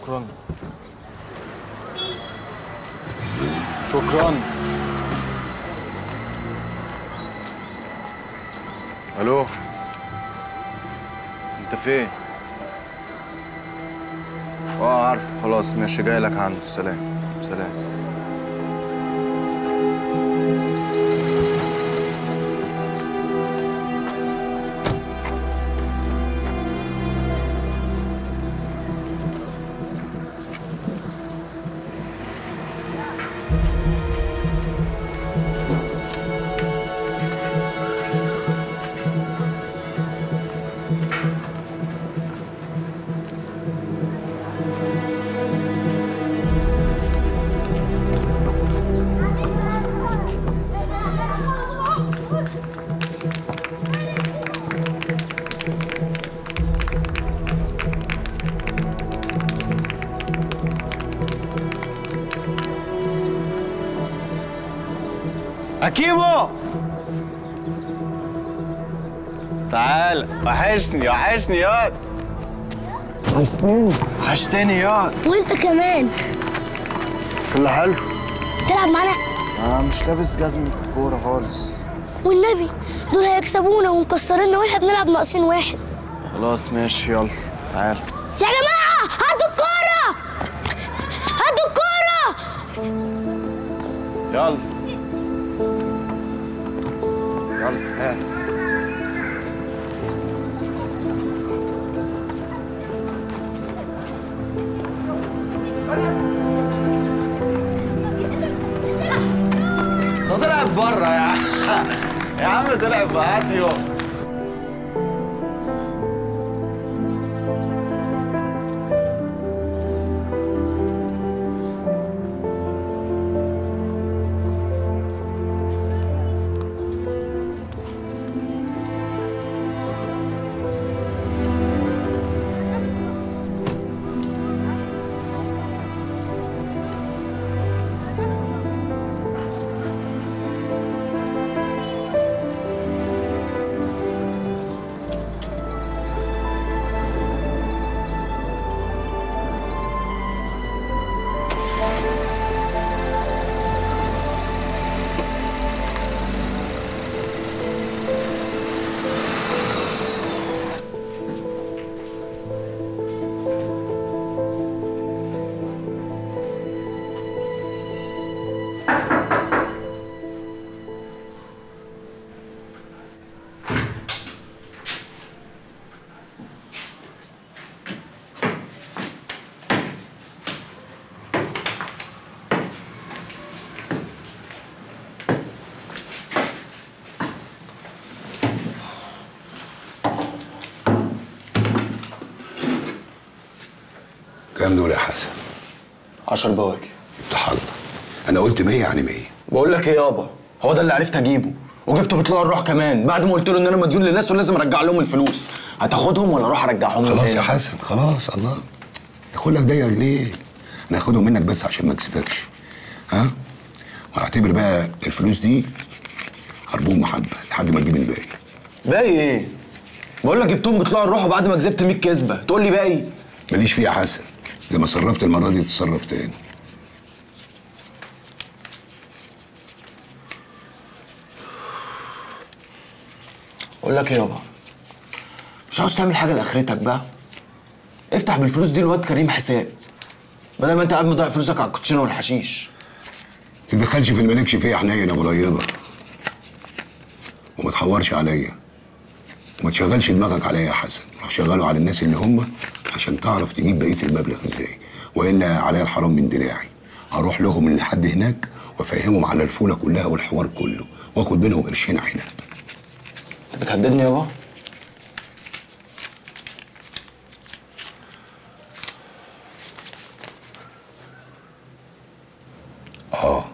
شكرا شكرا الو انت فين اه عارف خلاص ماشي جاي لك عنده سلام سلام أكيمو تعال وحشني وحشني ياض وحشتني وحشتني ياض وانت كمان كل حلو تلعب معانا اه مش لابس جزمة كورة خالص والنبي دول هيكسبونا ومكسريننا واحنا بنلعب ناقصين واحد خلاص ماشي يلا تعال يا جماعة هاتوا الكورة هاتوا الكورة يلا يلا ها ده طلع بره يا عم يا عم طلع بره هات يوم كام دول يا حسن؟ 10 بواكي افتح الله انا قلت 100 يعني 100 بقول لك ايه يابا هو ده اللي عرفت اجيبه وجبته بطلوع الروح كمان بعد ما قلت له ان انا مديون للناس ولازم ارجع لهم الفلوس هتاخدهم ولا اروح ارجعهم خلاص تاني؟ يا حسن خلاص الله تاخد لك ضيق ليه؟ انا هاخدهم منك بس عشان ما اكسفكش ها؟ واعتبر بقى الفلوس دي هربون محبه لحد ما تجيب الباقي باقي ايه بقول لك جبتهم بطلوع الروح وبعد ما كسبت 100 كسبه تقول لي باقي ماليش فيه يا حسن زي ما صرفت المره دي تتصرف تاني بقول لك ايه يابا مش عاوز تعمل حاجه لاخرتك بقى افتح بالفلوس دي الواد كريم حساب بدل ما انت قاعد مضيع فلوسك على الكوتشينه والحشيش تدخلش في الملكش فيا حنين يا قريبه وما تحورش عليا وما تشغلش دماغك عليا يا حسن روح شغله على الناس اللي هم عشان تعرف تجيب بقيه المبلغ ازاي والا عليا الحرام من دراعي هروح لهم لحد هناك وافهمهم على الفوله كلها والحوار كله واخد منهم قرشين عنب انت بتهددني يابا اه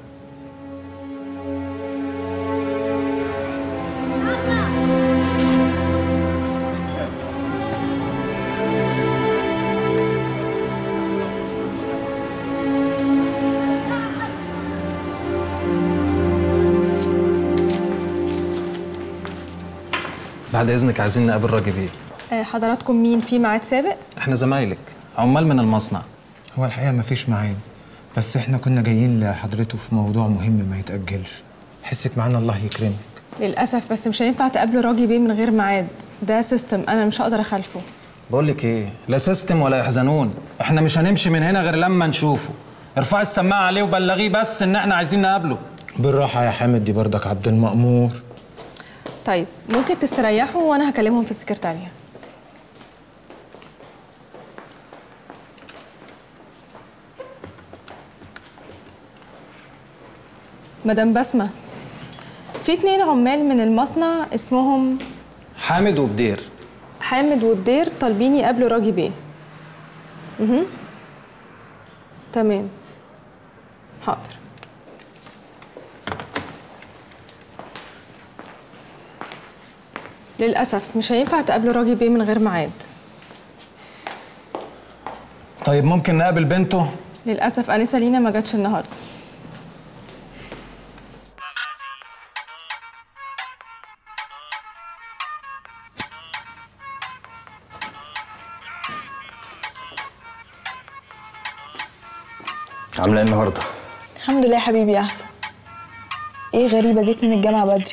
بعد اذنك عايزين نقابل راجل ايه آه، حضراتكم مين في ميعاد سابق احنا زمايلك عمال من المصنع هو الحقيقة مفيش ميعاد بس احنا كنا جايين لحضرته في موضوع مهم ما يتأجلش حسك معانا الله يكرمك للأسف بس مش هينفع تقابلوا راجي بيه من غير ميعاد ده سيستم أنا مش هقدر أخالفه بقول لك ايه لا سيستم ولا يحزنون احنا مش هنمشي من هنا غير لما نشوفه ارفعي السماعه عليه وبلغيه بس ان احنا عايزين نقابله بالراحة يا حامد دي برضك عبد المأمور طيب ممكن تستريحوا وأنا هكلمهم في السكرتارية مدام بسمة في اتنين عمال من المصنع اسمهم حامد وبدير حامد وبدير طالبين يقابلوا راجي بيه اها تمام حاضر للأسف مش هينفع تقابلوا راجي بيه من غير ميعاد طيب ممكن نقابل بنته للأسف أنسة لينا ما جاتش النهاردة عامله ايه النهارده الحمد لله يا حبيبي احسن ايه غريبة جيت من الجامعة بدري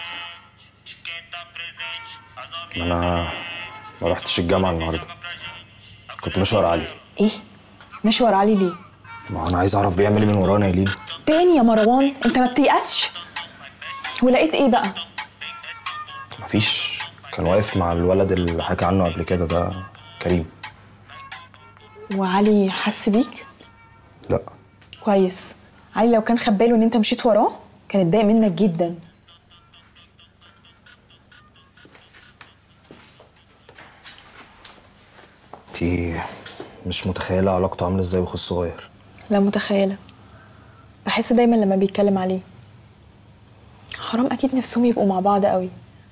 انا ما رحتش الجامعه النهارده كنت مشوار علي ايه مشوار علي ليه ما هو انا عايز اعرف بيعمل ايه من ورانا يا لين تاني يا مروان انت ما بتيأسش ولقيت ايه بقى مفيش كان واقف مع الولد اللي حكى عنه قبل كده ده كريم وعلي حس بيك لا كويس علي لو كان خد باله ان انت مشيت وراه كان اتضايق منك جدا انتي مش متخيله علاقته عامله ازاي باخو الصغير لا متخيلة بحس دايما لما بيتكلم عليه حرام اكيد نفسهم يبقوا مع بعض قوي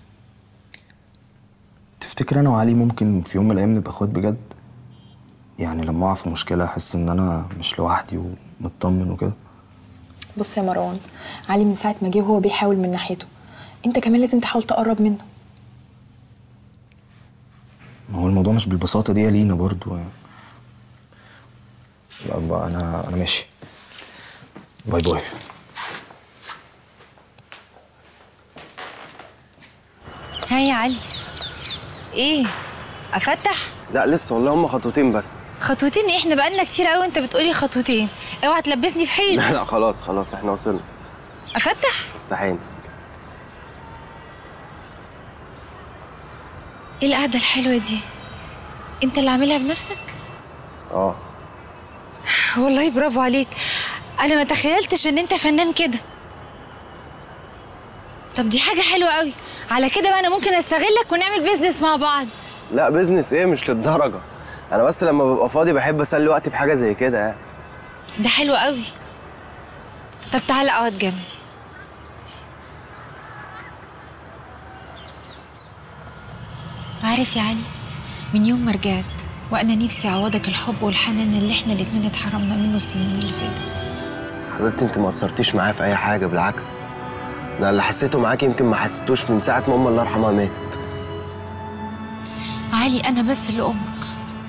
تفتكر انا وعلي ممكن في يوم من الايام نبقى اخوات بجد يعني لما اقع في مشكله احس ان انا مش لوحدي ومطمن وكده بص يا مروان علي من ساعة ما جه وهو بيحاول من ناحيته انت كمان لازم تحاول تقرب منه ما هو الموضوع مش بالبساطه دي يا لينا برضو يعني. لا بقى انا انا ماشي باي باي ها يا علي ايه افتح لا لسه والله هم خطوتين بس خطوتين إيه؟ احنا بقالنا كتير قوي انت بتقولي خطوتين اوعى تلبسني في حيط لا لا خلاص خلاص احنا وصلنا افتح فتحين ايه القعده الحلوه دي انت اللي عاملها بنفسك اه والله برافو عليك انا ما تخيلتش ان انت فنان كده طب دي حاجه حلوه قوي على كده بقى انا ممكن استغلك ونعمل بيزنس مع بعض لا بيزنس ايه مش للدرجه انا بس لما ببقى فاضي بحب اسلي وقتي بحاجه زي كده يعني ده حلو قوي طب تعالى اقعد جنبي عارف يا علي من يوم ما رجعت وانا نفسي اعوضك الحب والحنان اللي احنا الاتنين اتحرمنا منه السنين اللي فاتت حبيبتي انت ما قصرتيش معايا في اي حاجه بالعكس ده اللي حسيته معاكي يمكن ما حسيتوش من ساعه ما امي الله يرحمها ماتت علي انا بس اللي امك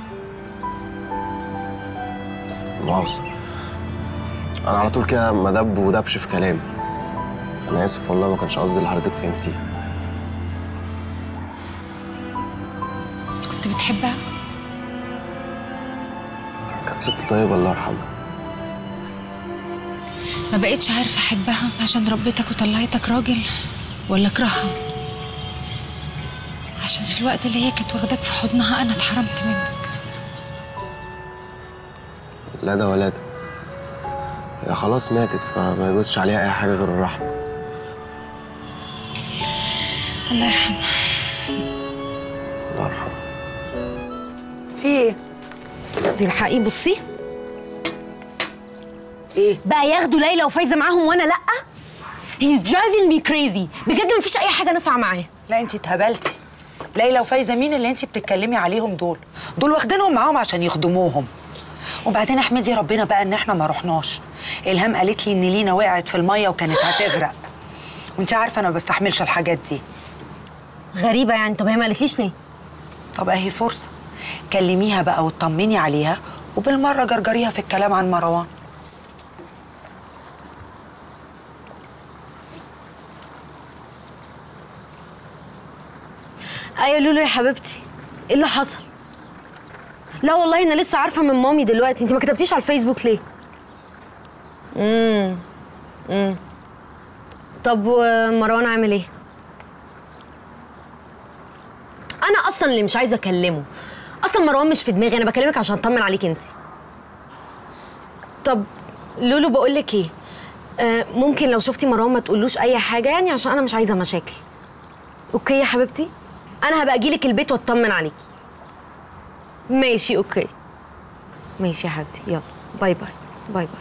مؤاخذة انا على طول كده مدب ودبش في كلامي انا اسف والله ما كانش قصدي اللي حضرتك فهمتيه كنت بتحبها كانت ست طيبه الله يرحمها ما بقتش عارفه احبها عشان ربيتك وطلعتك راجل ولا اكرهها عشان في الوقت اللي هي كانت واخداك في حضنها انا اتحرمت منك لا ده ولا ده هي خلاص ماتت فما يجوزش عليها اي حاجه غير الرحمه الله يرحمها الله يرحمها في ايه؟ تلحقي بصي ايه؟ بقى ياخدوا ليلى وفايزه معاهم وانا لا He's driving me crazy بجد مفيش اي حاجه نافعه معاه لا انت اتهبلتي ليلى وفايزه مين اللي انت بتتكلمي عليهم دول؟ دول واخدينهم معاهم عشان يخدموهم وبعدين احمدي ربنا بقى ان احنا ما رحناش الهام قالت لي ان لينا وقعت في الميه وكانت هتغرق وانت عارفه انا ما بستحملش الحاجات دي غريبه يعني طب هي ما قالتليش ليه طب اهي فرصه كلميها بقى وطمني عليها وبالمره جرجريها في الكلام عن مروان ايوه لولو يا حبيبتي ايه اللي حصل لا والله انا لسه عارفه من مامي دلوقتي انت ما كتبتيش على الفيسبوك ليه امم امم طب ومروان عامل ايه انا اصلا اللي مش عايزه اكلمه اصلا مروان مش في دماغي انا بكلمك عشان اطمن عليك انت طب لولو بقول لك ايه آه ممكن لو شفتي مروان ما تقولوش اي حاجه يعني عشان انا مش عايزه مشاكل اوكي يا حبيبتي انا هبقى اجيلك البيت واطمن عليكي ماشي اوكي ماشي يا حبيبتي يلا باي باي باي باي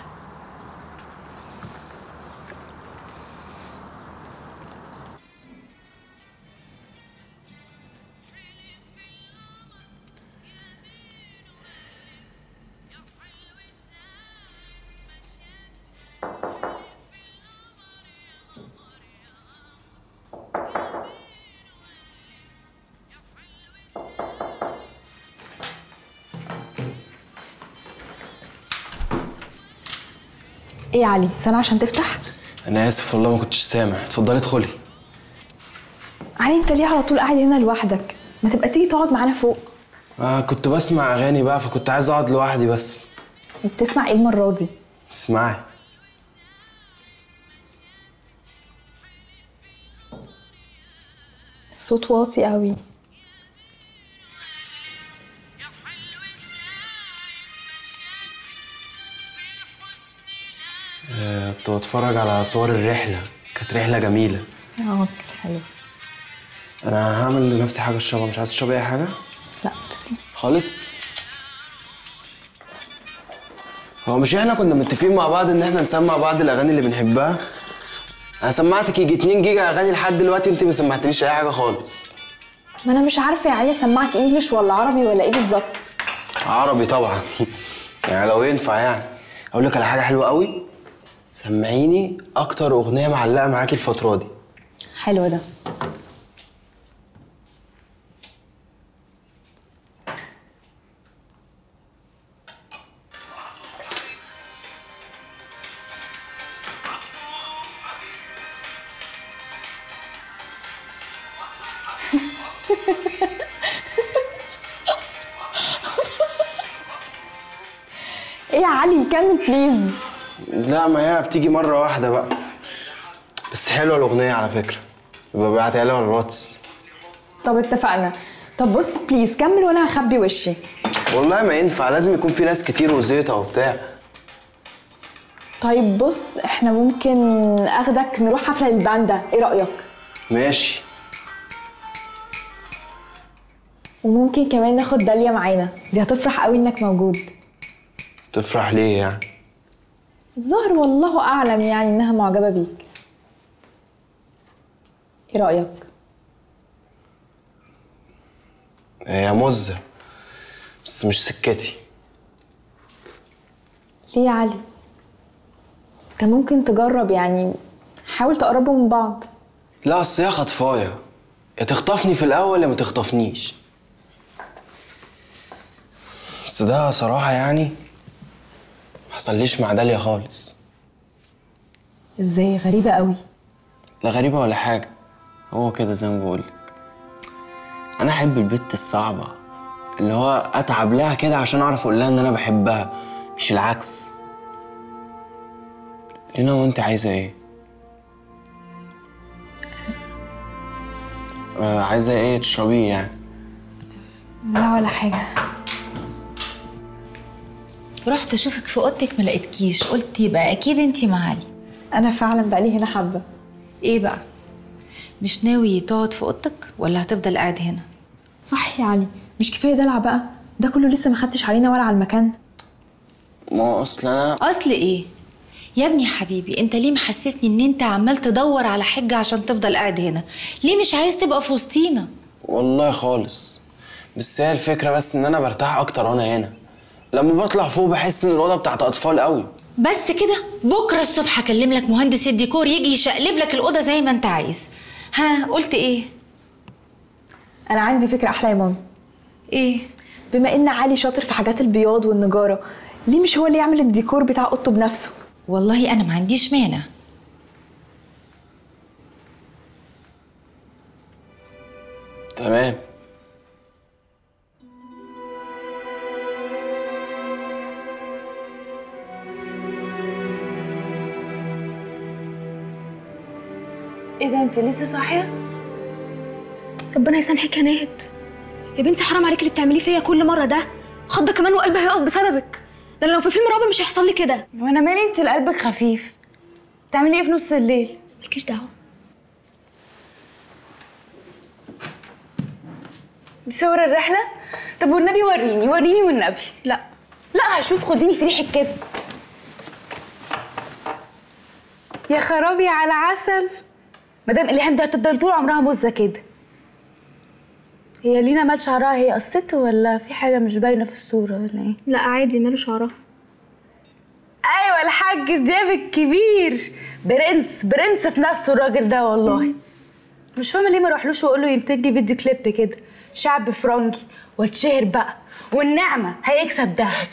ايه يا علي سنة عشان تفتح انا اسف والله ما كنتش سامع اتفضلي ادخلي علي انت ليه على طول قاعد هنا لوحدك ما تبقى تيجي تقعد معانا فوق آه كنت بسمع اغاني بقى فكنت عايز اقعد لوحدي بس بتسمع ايه المرة دي اسمعي الصوت واطي قوي آه، كنت بتفرج على صور الرحله كانت رحله جميله اه حلو انا هعمل لنفسي حاجه اشربها مش عايز تشربي اي حاجه لا بس خالص هو مش احنا كنا متفقين مع بعض ان احنا نسمع بعض الاغاني اللي بنحبها انا سمعتك يجي 2 جيجا اغاني لحد دلوقتي انت ما سمعتنيش اي حاجه خالص ما انا مش عارفه يا علي اسمعك انجليش ولا عربي ولا ايه بالظبط عربي طبعا يعني لو ينفع يعني اقول لك على حاجه حلوه قوي سمعيني اكتر اغنيه معلقه معاكي الفتره دي حلو ده ايه يا علي كمل بليز لا ما هي بتيجي مره واحده بقى بس حلوه الاغنيه على فكره يبقى بعتها لي على الواتس طب اتفقنا طب بص بليز كمل وانا هخبي وشي والله ما ينفع لازم يكون في ناس كتير وزيطه وبتاع طيب بص احنا ممكن اخدك نروح حفله للباندا ايه رايك ماشي وممكن كمان ناخد داليا معانا دي هتفرح قوي انك موجود تفرح ليه يعني الظاهر والله اعلم يعني انها معجبه بيك ايه رايك هي مزه بس مش سكتي ليه يا علي انت ممكن تجرب يعني حاول تقربوا من بعض لا اصل هي خطفايه يا تخطفني في الاول يا ما تخطفنيش بس ده صراحه يعني محصليش مع داليا خالص ازاي غريبه قوي لا غريبه ولا حاجه هو كده زي ما بقولك انا احب البت الصعبه اللي هو اتعب لها كده عشان اعرف اقول لها ان انا بحبها مش العكس لينا وانت عايزه ايه آه عايزه ايه تشربيه يعني لا ولا حاجه رحت اشوفك في اوضتك ما لقيتكيش قلت يبقى اكيد انتي مع علي انا فعلا بقالي هنا حبه ايه بقى مش ناوي تقعد في اوضتك ولا هتفضل قاعد هنا صح يا علي مش كفايه دلع بقى ده كله لسه ما خدتش علينا ولا على المكان ما هو اصل انا اصل ايه يا ابني يا حبيبي انت ليه محسسني ان انت عمال تدور على حجه عشان تفضل قاعد هنا ليه مش عايز تبقى في وسطينا والله خالص بس هي الفكره بس ان انا برتاح اكتر وانا هنا لما بطلع فوق بحس ان الاوضه بتاعت اطفال قوي بس كده بكره الصبح اكلم لك مهندس الديكور يجي يشقلب لك الاوضه زي ما انت عايز ها قلت ايه انا عندي فكره احلى يا ماما ايه بما ان علي شاطر في حاجات البياض والنجاره ليه مش هو اللي يعمل الديكور بتاع اوضته بنفسه والله انا ما عنديش مانع تمام ايه ده انت لسه صاحيه ربنا يسامحك يا ناهد يا بنتي حرام عليكي اللي بتعمليه فيا كل مره ده خضه كمان وقلبي هيقف بسببك ده أنا لو في فيلم رعب مش هيحصل لي كده وانا مالي انت اللي قلبك خفيف بتعملي ايه في نص الليل مالكيش دعوه دي صور الرحله طب والنبي وريني وريني والنبي لا لا هشوف خديني في ريحه كده يا خرابي على عسل مدام الهام دي هتفضل طول عمرها مزه كده هي لينا مال شعرها هي قصته ولا في حاجه مش باينه في الصوره ولا ايه لا عادي ماله شعرها ايوه الحاج دياب الكبير برنس برنس في نفسه الراجل ده والله مش فاهمه ليه ما اروحلوش واقول له ينتج لي فيديو كليب كده شعب فرنجي واتشهر بقى والنعمه هيكسب دهب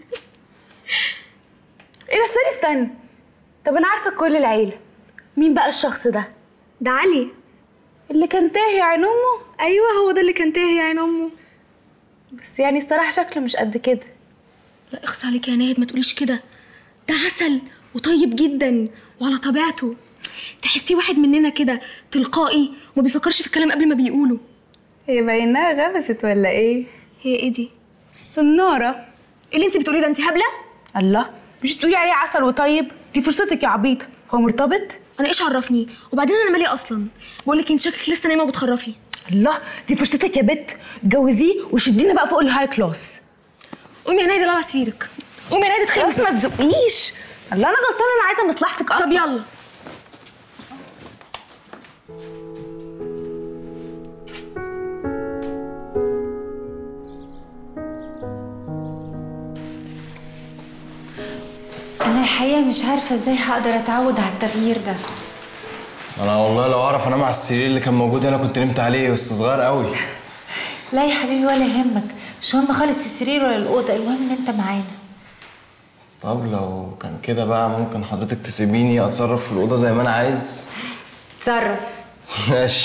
ايه ده استني استني طب انا عارفه كل العيله مين بقى الشخص ده ده علي اللي كان تاهي عين امه ايوه هو ده اللي كان تاهي عين امه بس يعني الصراحه شكله مش قد كده لا اخص عليك يا ناهد ما تقوليش كده ده عسل وطيب جدا وعلى طبيعته تحسيه واحد مننا كده تلقائي وما بيفكرش في الكلام قبل ما بيقوله هي بايناها غبست ولا ايه هي ايه دي الصناره ايه اللي انت بتقوليه ده انت هبله الله مش تقولي عليه عسل وطيب دي فرصتك يا عبيطه هو مرتبط انا ايش عرفني وبعدين انا مالي اصلا بقول لك انت شكلك لسه نايمه وبتخرفي الله دي فرصتك يا بت اتجوزيه وشدينا بقى فوق الهاي كلاس قومي يا نادي على سريرك قومي يا نادي خلاص ما تزقنيش الله انا غلطانه انا عايزه مصلحتك اصلا طب يلا انا الحقيقه مش عارفه ازاي هقدر اتعود على التغيير ده انا والله لو اعرف انام على السرير اللي كان موجود هنا كنت نمت عليه بس صغير قوي لا يا حبيبي ولا يهمك مش مهم خالص السرير ولا الاوضه المهم ان انت معانا طب لو كان كده بقى ممكن حضرتك تسيبيني اتصرف في الاوضه زي ما انا عايز تصرف ماشي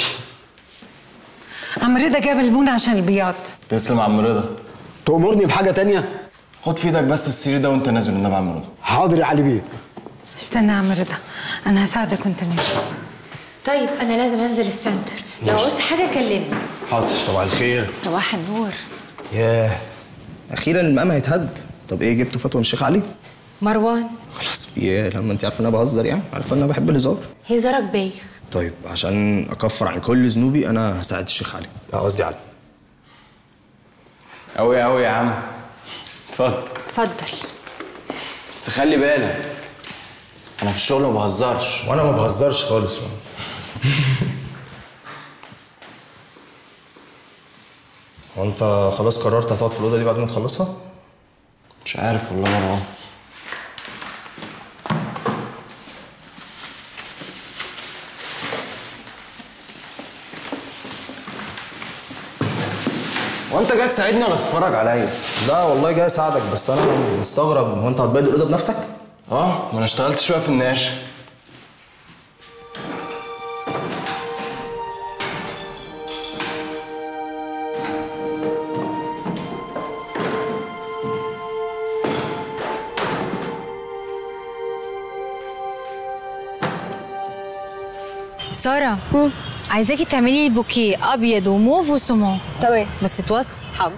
عم رضا جاب المونه عشان البياض تسلم يا عم رضا تأمرني بحاجة تانية؟ خد في ايدك بس السرير ده وانت نازل النبي يا عم رضا حاضر يا علي بيه استنى يا عم رضا انا هساعدك وانت نازل طيب انا لازم انزل السنتر لو ماشي. عوزت حاجه كلمني حاضر صباح الخير صباح النور ياه اخيرا المقام هيتهد طب ايه جبتوا فتوى من الشيخ علي مروان خلاص ياه لما انت عارفه ان انا بهزر يعني عارفه ان انا بحب الهزار هزارك بايخ طيب عشان اكفر عن كل ذنوبي انا هساعد الشيخ علي اه قصدي علي قوي قوي يا عم اتفضل اتفضل بس خلي بالك انا في الشغل ما بهزرش وانا ما بهزرش خالص هو انت خلاص قررت هتقعد في الاوضه دي بعد ما تخلصها مش عارف والله مروان هو انت جاي تساعدني ولا تتفرج عليا؟ لا والله جاي اساعدك بس انا مستغرب هو انت هتبيض الاوضه بنفسك اه ما انا اشتغلت شويه في النقاش ساره عايزاكي تعملي لي بوكيه ابيض وموف وسمون تمام بس توصي حاضر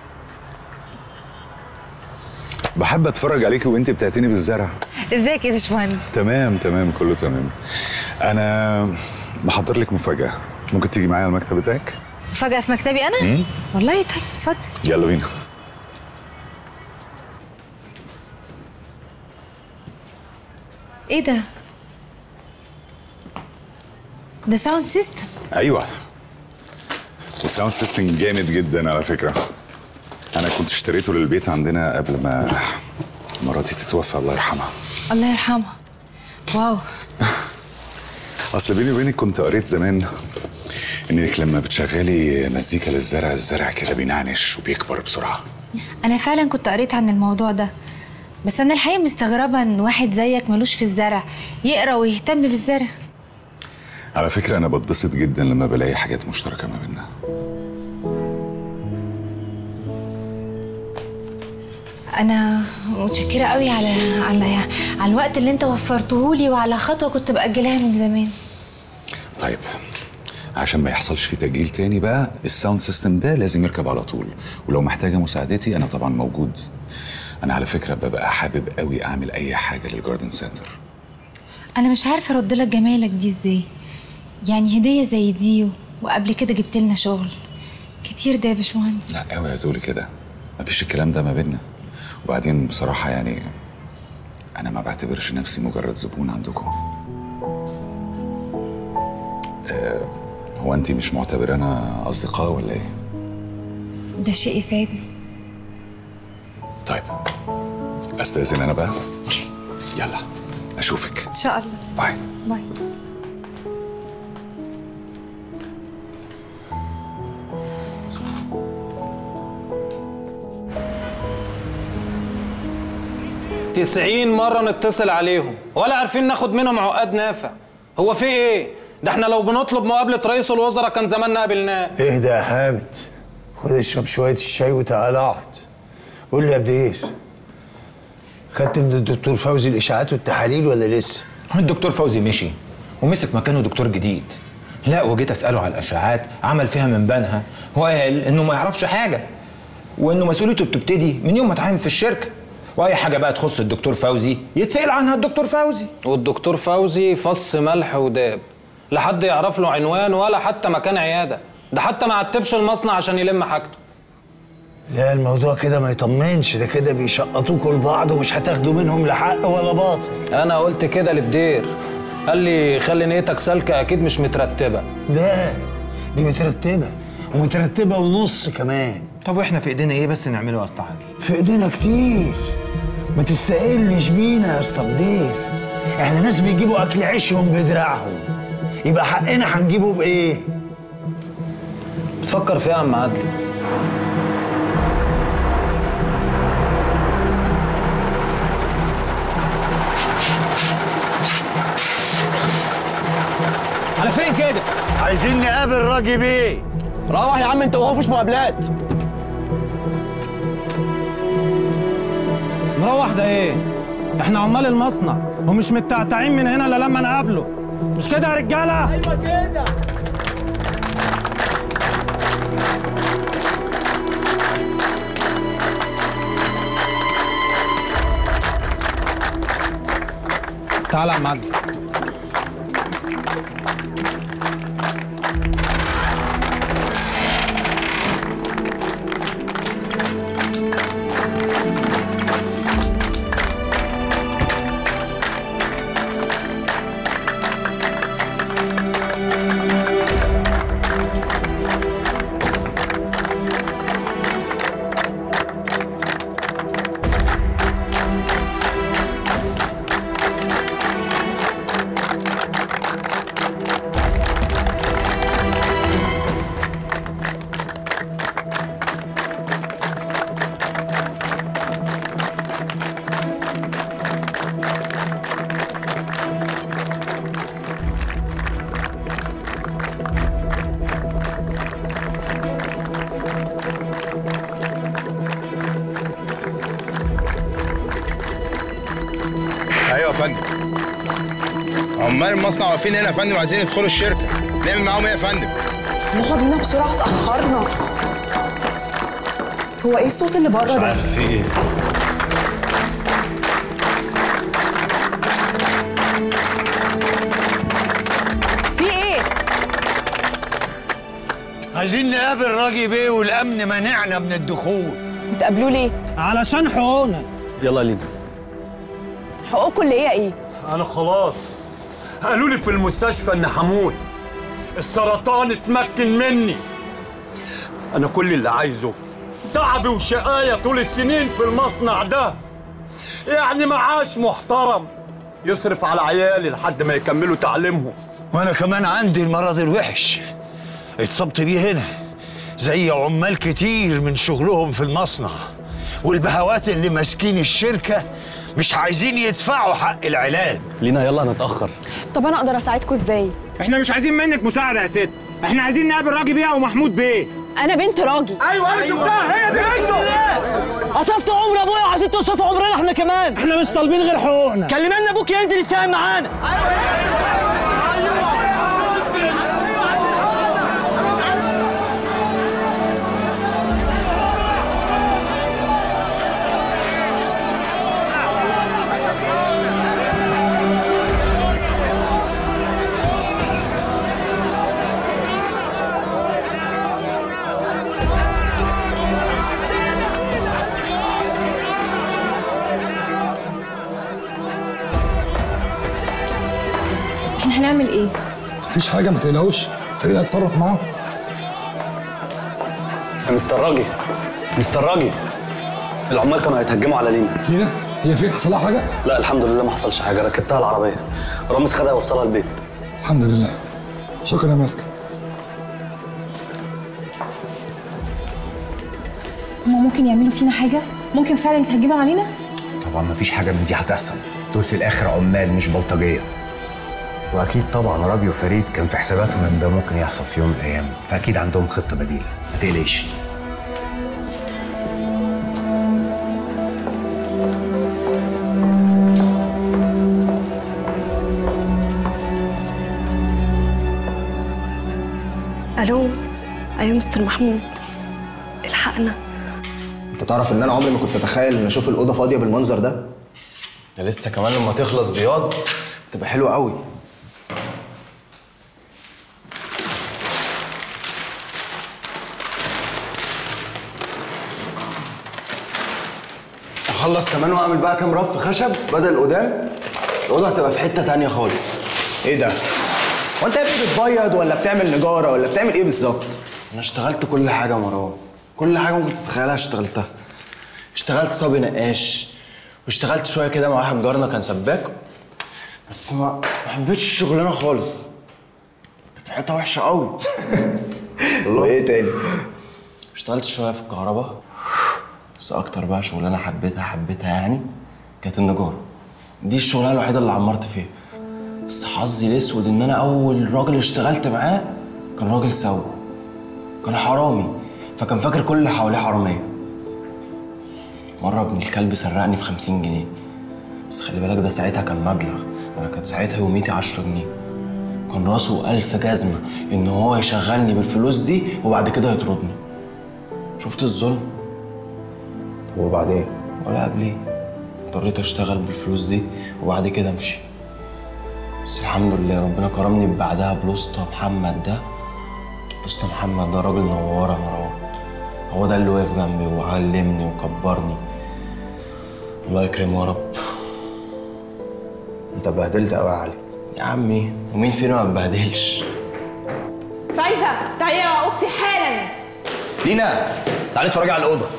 بحب اتفرج عليكي وانت بتعتني بالزرع ازيك يا باشمهندس تمام تمام كله تمام انا محضر لك مفاجاه ممكن تيجي معايا على المكتب بتاعك فجأة في مكتبي انا مم. والله طيب اتفضل يلا بينا ايه ده ده ساوند سيستم ايوه وساوند سيستم جامد جدا على فكره انا كنت اشتريته للبيت عندنا قبل ما مراتي تتوفى الله يرحمها الله يرحمها واو اصل بيني وبينك كنت قريت زمان انك لما بتشغلي مزيكا للزرع الزرع كده بينعنش وبيكبر بسرعه انا فعلا كنت قريت عن الموضوع ده بس انا الحقيقه مستغربه ان واحد زيك ملوش في الزرع يقرا ويهتم بالزرع على فكره انا بتبسط جدا لما بلاقي حاجات مشتركه ما بيننا انا متشكره قوي على على على الوقت اللي انت وفرته لي وعلى خطوه كنت باجلها من زمان طيب عشان ما يحصلش في تأجيل تاني بقى الساوند سيستم ده لازم يركب على طول ولو محتاجة مساعدتي أنا طبعا موجود أنا على فكرة ببقى حابب قوي أعمل أي حاجة للجاردن سنتر انا مش عارفه ارد لك جمالك دي ازاي يعني هديه زي دي وقبل كده جبت لنا شغل كتير ده يا باشمهندس لا قوي يا تقولي كده مفيش الكلام ده ما بيننا وبعدين بصراحة يعني أنا ما بعتبرش نفسي مجرد زبون عندكم آه هو أنت مش معتبرانا أصدقاء ولا إيه؟ ده شيء يسعدني طيب أستأذن أنا بقى يلا أشوفك ان شاء الله باي باي تسعين مرة نتصل عليهم ولا عارفين ناخد منهم عقاد نافع هو في ايه؟ ده احنا لو بنطلب مقابلة رئيس الوزراء كان زماننا قابلناه اهدى يا حامد خد اشرب شوية الشاي وتعال اقعد قول لي يا بدير خدت من الدكتور فوزي الاشاعات والتحاليل ولا لسه؟ الدكتور فوزي مشي ومسك مكانه دكتور جديد لا وجيت اساله على الاشعاعات عمل فيها من بنها وقال انه ما يعرفش حاجه وانه مسؤوليته بتبتدي من يوم ما اتعين في الشركه واي حاجه بقى تخص الدكتور فوزي يتسال عنها الدكتور فوزي والدكتور فوزي فص ملح وداب لا حد يعرف له عنوان ولا حتى مكان عيادة ده حتى ما عتبش المصنع عشان يلم حاجته لا الموضوع كده ما يطمنش ده كده بيشقطوكوا لبعض ومش هتاخدوا منهم لا حق ولا باطل انا قلت كده لبدير قال لي خلي نيتك سالكه اكيد مش مترتبه ده دي مترتبة ومترتبة ونص كمان طب واحنا في ايدينا ايه بس نعمله يا اسطى عادل في ايدينا كتير ما تستقلش بينا يا اسطى بدير احنا ناس بيجيبوا اكل عيشهم بدراعهم يبقى حقنا هنجيبه بايه؟ بتفكر فيها يا عم عدلي على فين كده؟ عايزين نقابل راجي بيه روح يا عم انت وهو مفيش مقابلات نروح ده ايه احنا عمال المصنع ومش متعتعين من هنا الا لما نقابله مش كده يا رجاله ايوه كده تعالى يا عم عدلي ايوه يا فندم عمال المصنع واقفين هنا يا فندم عايزين يدخلوا الشركه نعمل معاهم ايه يا فندم يلا بينا بسرعة اتأخرنا هو ايه الصوت اللي بره ده؟ في ايه؟ في ايه؟ عايزين نقابل راجي بيه والامن منعنا من الدخول بتقابلوه ليه؟ علشان حقوقنا يلا لينا حقوقكم اللي هي ايه؟ انا خلاص قالوا لي في المستشفى ان هموت السرطان اتمكن مني انا كل اللي عايزه تعبي وشقاية طول السنين في المصنع ده يعني معاش محترم يصرف على عيالي لحد ما يكملوا تعليمهم وانا كمان عندي المرض الوحش اتصبت بيه هنا زي عمال كتير من شغلهم في المصنع والبهوات اللي ماسكين الشركة مش عايزين يدفعوا حق العلاج لينا يلا هنتاخر طب انا اقدر اساعدكم ازاي احنا مش عايزين منك مساعده يا ست احنا عايزين نقابل راجي بيه او محمود بيه انا بنت راجي ايوه انا شفتها هي دي بنته قصفت عمر ابويا وعايزين توصفوا عمرنا احنا كمان احنا مش طالبين غير حقوقنا كلمنا ابوك ينزل يساهم معانا احنا هنعمل ايه مفيش حاجه ما تقلقوش فريد هيتصرف معاه يا مستر راجي مستر راجي العمال كانوا هيتهجموا على لينا لينا هي فين حصل لها حاجه لا الحمد لله ما حصلش حاجه ركبتها العربيه رامز خدها يوصلها البيت الحمد لله شكرا يا مالك هما ممكن يعملوا فينا حاجه ممكن فعلا يتهجموا علينا طبعا مفيش حاجه من دي هتحصل دول في الاخر عمال مش بلطجيه واكيد طبعا راجي وفريد كان في حساباتهم ان ده ممكن يحصل في يوم من الايام فاكيد عندهم خطه بديله ما تقلقش الو ايوه مستر محمود الحقنا انت تعرف ان انا عمري ما كنت اتخيل ان اشوف الاوضه فاضيه بالمنظر ده ده لسه كمان لما تخلص بياض تبقى حلوه قوي اخلص كمان واعمل بقى كام رف خشب بدل قدام الاوضه هتبقى في حته تانية خالص ايه ده هو انت يا ابني بتبيض ولا بتعمل نجاره ولا بتعمل ايه بالظبط انا اشتغلت كل حاجه يا مروان كل حاجه ممكن تتخيلها اشتغلتها اشتغلت صبي نقاش واشتغلت شويه كده مع واحد جارنا كان سباك بس ما ما حبيتش الشغلانه خالص كانت ريحتها وحشه قوي وايه تاني اشتغلت شويه في الكهرباء بس اكتر بقى شغلانه حبيتها حبيتها يعني كانت النجاره دي الشغلانه الوحيده اللي عمرت فيها بس حظي الاسود ان انا اول راجل اشتغلت معاه كان راجل سوي كان حرامي فكان فاكر كل اللي حواليه حراميه مرة ابن الكلب سرقني في خمسين جنيه بس خلي بالك ده ساعتها كان مبلغ أنا كانت ساعتها يوميتي عشرة جنيه كان راسه ألف جزمة إن هو يشغلني بالفلوس دي وبعد كده يطردني شفت الظلم؟ طب وبعدين؟ ولا قبليه اضطريت أشتغل بالفلوس دي وبعد كده أمشي بس الحمد لله ربنا كرمني بعدها بلوستا محمد ده لوستا محمد ده راجل نوارة يا مروان هو ده اللي وقف جنبي وعلمني وكبرني الله يكرمه يا رب انت اتبهدلت قوي يا علي يا عمي ومين فينا ما اتبهدلش فايزه تعالي على اوضتي حالا لينا تعالي اتفرجي على الاوضه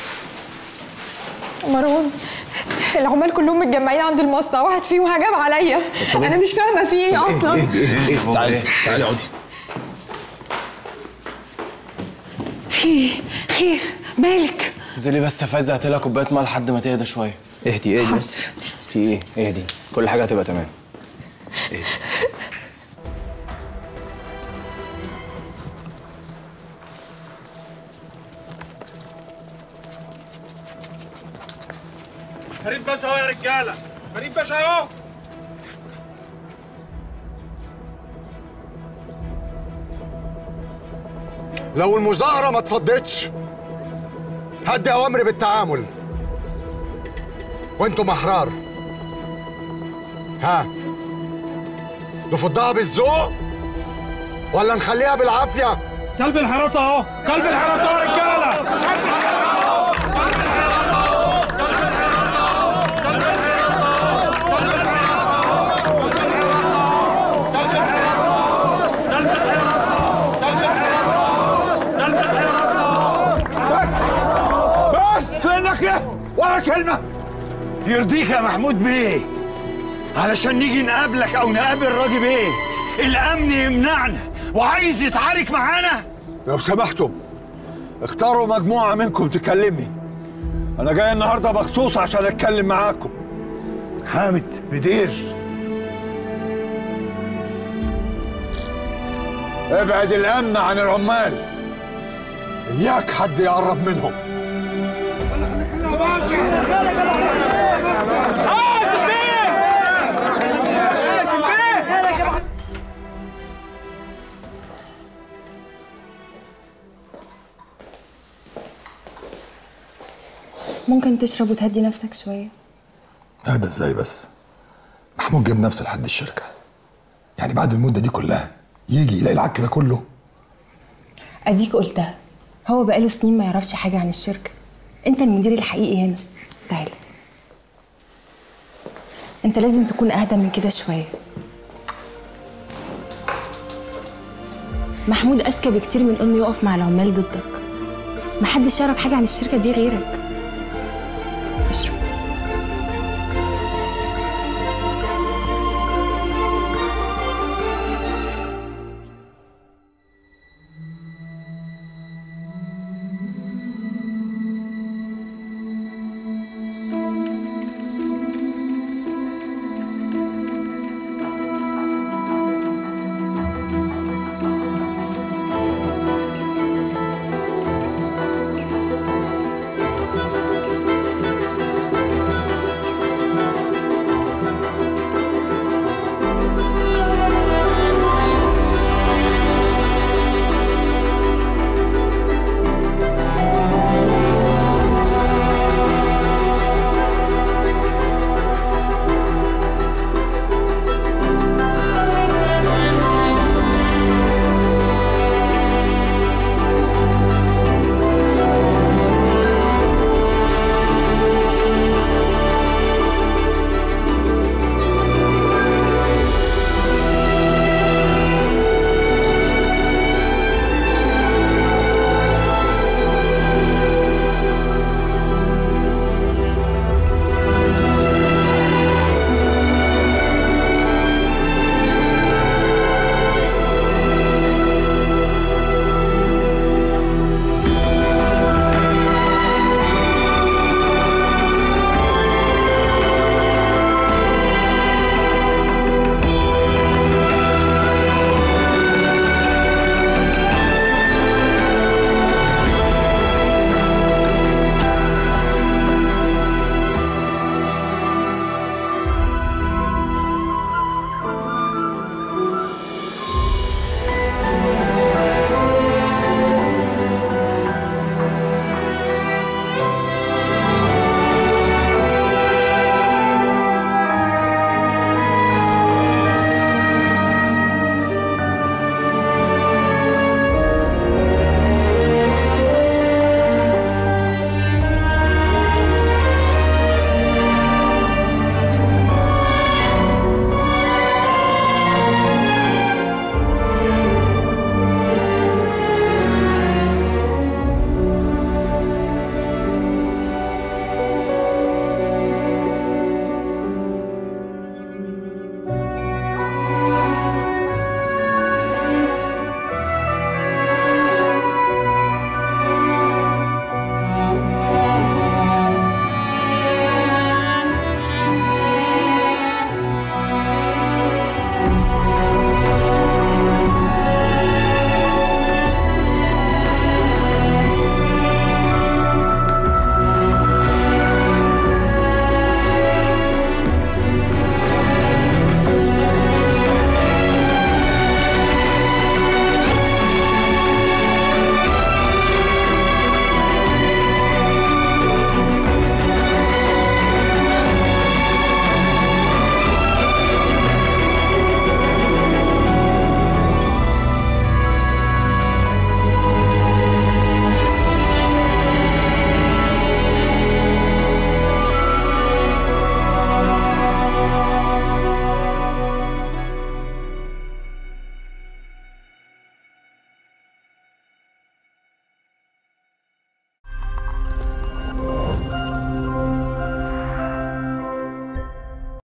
مروان العمال كلهم متجمعين عند المصنع واحد فيهم هجم عليا طب إيه؟ انا مش فاهمه في ايه اصلا ايه تعالي تعالي اقعدي في خير مالك انزلي بس يا فايزه هات لها كوبايه ميه لحد ما تهدى شويه اهدي اهدي بس في ايه اهدي كل حاجه هتبقى تمام اهدي فريد باشا اهو يا رجاله فريد باشا اهو لو المظاهرة ما اتفضتش هدي أوامري بالتعامل وانتم أحرار ها نفضها بالذوق ولا نخليها بالعافية كلب الحراسه اهو كلب الحراسه اهو يا رجاله بس بس فينك ايه ولا كلمة يرضيك يا محمود بيه علشان نيجي نقابلك او نقابل راجل بيه الامن يمنعنا وعايز يتعارك معانا لو سمحتم اختاروا مجموعة منكم تكلمني أنا جاي النهاردة مخصوص عشان أتكلم معاكم حامد بدير ابعد الأمن عن العمال إياك حد يقرب منهم ممكن تشرب وتهدي نفسك شوية هذا ازاي بس محمود جاب نفسه لحد الشركه يعني بعد المده دي كلها يجي يلاقي العك ده كله أديك قلتها هو بقاله سنين ما يعرفش حاجة عن الشركة أنت المدير الحقيقي هنا تعال أنت لازم تكون أهدى من كده شوية محمود أذكى بكتير من إنه يقف مع العمال ضدك محدش يعرف حاجة عن الشركة دي غيرك